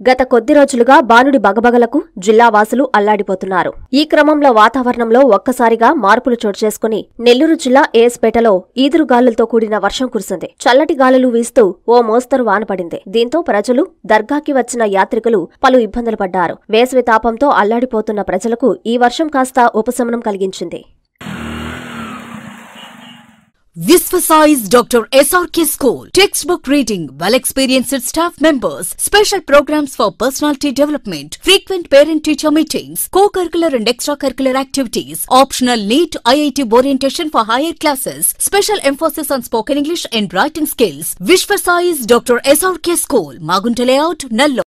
గత కొద్ది రోజులుగా బానుడి బగబగలకు జిల్లా వాసులు అల్లాడిపోతున్నారు ఈ క్రమంలో వాతావరణంలో ఒక్కసారిగా మార్పులు చోటు చేసుకుని నెల్లూరు జిల్లా ఏఎస్పేటలో ఈదురుగాలులతో కూడిన వర్షం కురిసింది చల్లటి గాలులు వీస్తూ ఓ మోస్తరు వాన పడింది దీంతో ప్రజలు దర్గాకి వచ్చిన యాత్రికులు పలు ఇబ్బందులు పడ్డారు వేసవి తాపంతో అల్లాడిపోతున్న ప్రజలకు ఈ వర్షం కాస్త ఉపశమనం కలిగించింది Visvasize Dr. SRK School. Textbook reading, well experienced staff members, special programs for personality development, frequent parent teacher meetings, co curricular and extracurricular activities, optional NEET IIT orientation for higher classes, special emphasis on spoken English and writing skills. Visvasize Dr. SRK School, Magunta Layout, Nallo.